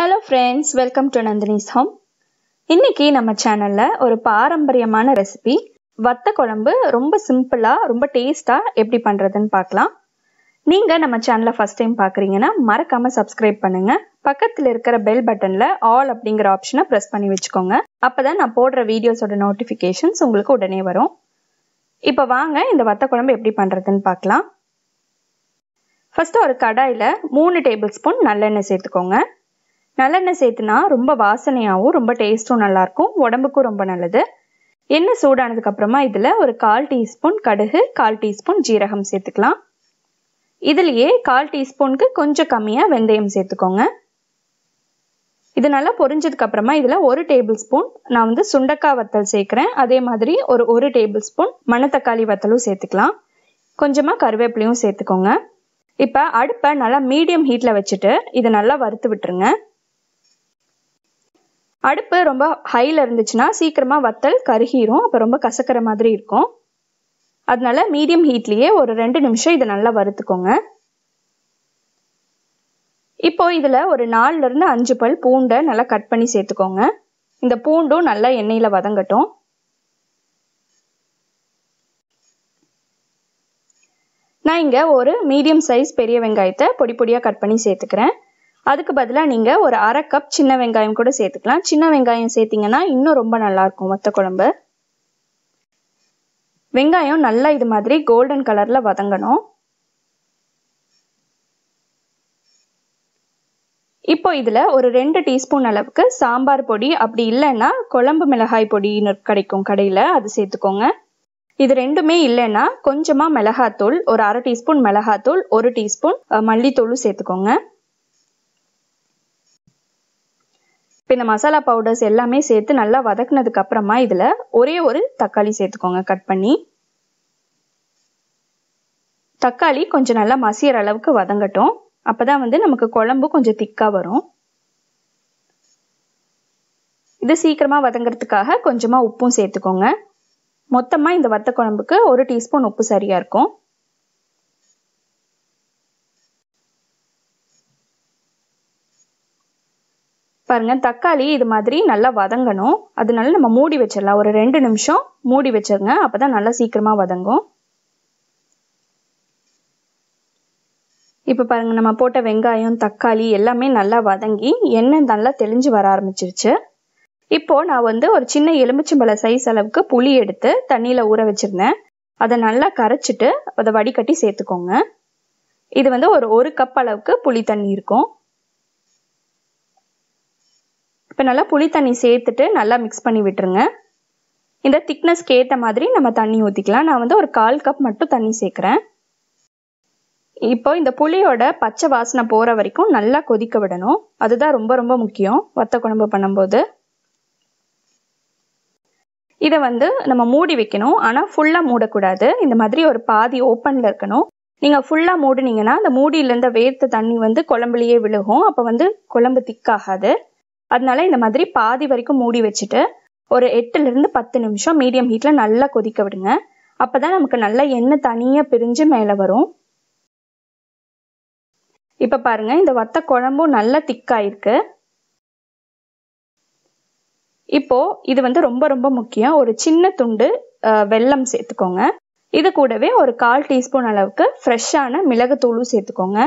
hello friends welcome to Nandini's home இன்னைக்கு நம்ம சேனல்ல ஒரு பாரம்பரியமான ரெசிபி வத்த குழம்பு ரொம்ப சிம்பிளா ரொம்ப டேஸ்டா எப்படி பண்றதுன்னு பார்க்கலாம் நீங்க நம்ம சேனலை ஃபர்ஸ்ட் டைம் பார்க்குறீங்கன்னா மறக்காம சப்ஸ்கிரைப் பண்ணுங்க பக்கத்தில் இருக்கிற பெல் பட்டன்ல ஆல் அப்படிங்கிற ஆப்ஷனை ப்ரெஸ் பண்ணி வச்சுக்கோங்க அப்பதான் நான் போடுற வீடியோஸோட நோட்டிஃபிகேஷன்ஸ் உங்களுக்கு உடனே வரும் இப்போ வாங்க இந்த வத்த குழம்பு எப்படி பண்றதுன்னு பார்க்கலாம் ஃபர்ஸ்ட் ஒரு கடாயில் மூணு டேபிள் ஸ்பூன் நல்லெண்ணெய் சேர்த்துக்கோங்க நல்லெண்ணெய் சேர்த்துனா ரொம்ப வாசனையாகவும் ரொம்ப டேஸ்ட்டும் நல்லாயிருக்கும் உடம்புக்கும் ரொம்ப நல்லது எண்ணெய் சூடானதுக்கு அப்புறமா இதில் ஒரு கால் டீஸ்பூன் கடுகு கால் டீஸ்பூன் ஜீரகம் சேர்த்துக்கலாம் இதுலேயே கால் டீஸ்பூனுக்கு கொஞ்சம் கம்மியாக வெந்தயம் சேர்த்துக்கோங்க இது நல்லா பொரிஞ்சதுக்கு அப்புறமா இதில் ஒரு டேபிள் ஸ்பூன் நான் வந்து சுண்டக்காய் வத்தல் சேர்க்குறேன் அதே மாதிரி ஒரு ஒரு டேபிள் ஸ்பூன் மணத்தக்காளி வத்தலும் சேர்த்துக்கலாம் கொஞ்சமாக கருவேப்பிலையும் சேர்த்துக்கோங்க இப்போ அடுப்பை நல்லா மீடியம் ஹீட்டில் வச்சுட்டு இதை நல்லா வறுத்து விட்டுருங்க அடுப்பு ரொம்ப ஹையில் இருந்துச்சுன்னா சீக்கிரமாக வத்தல் கருகிரும் அப்போ ரொம்ப கசக்கிற மாதிரி இருக்கும் அதனால மீடியம் ஹீட்லேயே ஒரு ரெண்டு நிமிஷம் இதை நல்லா வறுத்துக்கோங்க இப்போ இதில் ஒரு நாலுலேருந்து அஞ்சு பல் பூண்டை நல்லா கட் பண்ணி சேர்த்துக்கோங்க இந்த பூண்டும் நல்லா எண்ணெயில் வதங்கட்டும் நான் இங்கே ஒரு மீடியம் சைஸ் பெரிய வெங்காயத்தை பொடி பொடியாக கட் பண்ணி சேர்த்துக்கிறேன் அதுக்கு பதிலாக நீங்கள் ஒரு அரை கப் சின்ன வெங்காயம் கூட சேர்த்துக்கலாம் சின்ன வெங்காயம் சேர்த்திங்கன்னா இன்னும் ரொம்ப நல்லாயிருக்கும் வத்த குழம்பு வெங்காயம் நல்லா இது மாதிரி கோல்டன் கலரில் வதங்கணும் இப்போ இதில் ஒரு ரெண்டு டீஸ்பூன் அளவுக்கு சாம்பார் பொடி அப்படி இல்லைன்னா குழம்பு மிளகாய் பொடின்னு கிடைக்கும் கடையில் அது சேர்த்துக்கோங்க இது ரெண்டுமே இல்லைன்னா கொஞ்சமாக மிளகாத்தூள் ஒரு அரை டீஸ்பூன் மிளகாத்தூள் ஒரு டீஸ்பூன் மல்லித்தூளும் சேர்த்துக்கோங்க இப்போ இந்த மசாலா பவுடர்ஸ் எல்லாமே சேர்த்து நல்லா வதக்குனதுக்கு அப்புறமா இதில் ஒரே ஒரு தக்காளி சேர்த்துக்கோங்க கட் பண்ணி தக்காளி கொஞ்சம் நல்லா மசியற அளவுக்கு வதங்கட்டும் அப்போதான் வந்து நமக்கு குழம்பு கொஞ்சம் திக்காக வரும் இது சீக்கிரமாக வதங்கிறதுக்காக கொஞ்சமாக உப்பும் சேர்த்துக்கோங்க மொத்தமாக இந்த வத்த குழம்புக்கு ஒரு டீஸ்பூன் உப்பு சரியாக இருக்கும் பாருங்க தக்காளி இது மாதிரி நல்லா வதங்கணும் அதனால நம்ம மூடி வச்சிடலாம் ஒரு ரெண்டு நிமிஷம் மூடி வச்சிருங்க அப்பதான் நல்லா சீக்கிரமா வதங்கும் இப்போ பாருங்க நம்ம போட்ட வெங்காயம் தக்காளி எல்லாமே நல்லா வதங்கி எண்ணெய் நல்லா தெளிஞ்சு வர ஆரம்பிச்சிருச்சு இப்போ நான் வந்து ஒரு சின்ன எலுமிச்சம்பழ சைஸ் அளவுக்கு புளி எடுத்து தண்ணியில் ஊற வச்சிருந்தேன் அதை நல்லா கரைச்சிட்டு அதை வடிகட்டி சேர்த்துக்கோங்க இது வந்து ஒரு ஒரு கப் அளவுக்கு புளி தண்ணி இருக்கும் இப்போ நல்லா புளி தண்ணி சேர்த்துட்டு நல்லா மிக்ஸ் பண்ணி விட்டுருங்க இந்த திக்னஸ்க்கு ஏற்ற மாதிரி நம்ம தண்ணி ஊற்றிக்கலாம் நான் வந்து ஒரு கால் கப் மட்டும் தண்ணி சேர்க்குறேன் இப்போ இந்த புளியோட பச்சை வாசனை போகிற வரைக்கும் நல்லா கொதிக்க விடணும் அதுதான் ரொம்ப ரொம்ப முக்கியம் வத்த குழம்பு பண்ணும்போது இதை வந்து நம்ம மூடி வைக்கணும் ஆனால் ஃபுல்லாக மூடக்கூடாது இந்த மாதிரி ஒரு பாதி ஓப்பனில் இருக்கணும் நீங்கள் ஃபுல்லாக மூடினீங்கன்னா அந்த மூடியிலேருந்து வேர்த்த தண்ணி வந்து குழம்புலையே விழுகும் அப்போ வந்து குழம்பு திக்காகாது அதனால இந்த மாதிரி பாதி வரைக்கும் மூடி வச்சுட்டு ஒரு எட்டுலேருந்து பத்து நிமிஷம் மீடியம் ஹீட்டில் நல்லா கொதிக்க விடுங்க அப்போ தான் நமக்கு நல்லா எண்ணெய் தனியாக பிரிஞ்சு மேலே வரும் இப்போ பாருங்க இந்த வத்த குழம்பும் நல்லா திக்காயிருக்கு இப்போ இது வந்து ரொம்ப ரொம்ப முக்கியம் ஒரு சின்ன துண்டு வெல்லம் சேர்த்துக்கோங்க இது கூடவே ஒரு கால் டீஸ்பூன் அளவுக்கு ஃப்ரெஷ்ஷான மிளகுத்தூளும் சேர்த்துக்கோங்க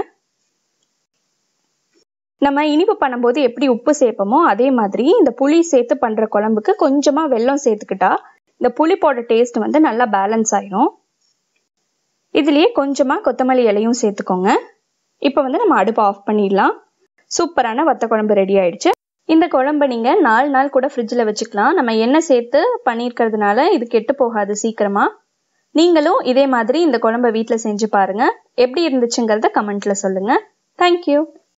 நம்ம இனிப்பு பண்ணும்போது எப்படி உப்பு சேர்ப்போமோ அதே மாதிரி இந்த புளி சேர்த்து பண்ற குழம்புக்கு கொஞ்சமா வெல்லம் சேர்த்துக்கிட்டா இந்த புளிப்போட டேஸ்ட் வந்து நல்லா பேலன்ஸ் ஆயிரும் இதுலயே கொஞ்சமா கொத்தமல்லி இலையும் சேர்த்துக்கோங்க இப்போ வந்து நம்ம அடுப்பு ஆஃப் பண்ணிடலாம் சூப்பரான வத்த குழம்பு ரெடி ஆயிடுச்சு இந்த குழம்பை நீங்க நாலு நாள் கூட ஃப்ரிட்ஜில் வச்சுக்கலாம் நம்ம எண்ணெய் சேர்த்து பண்ணியிருக்கிறதுனால இது கெட்டு போகாது சீக்கிரமா நீங்களும் இதே மாதிரி இந்த குழம்பை வீட்டில் செஞ்சு பாருங்க எப்படி இருந்துச்சுங்கிறத கமெண்ட்ல சொல்லுங்க தேங்க்யூ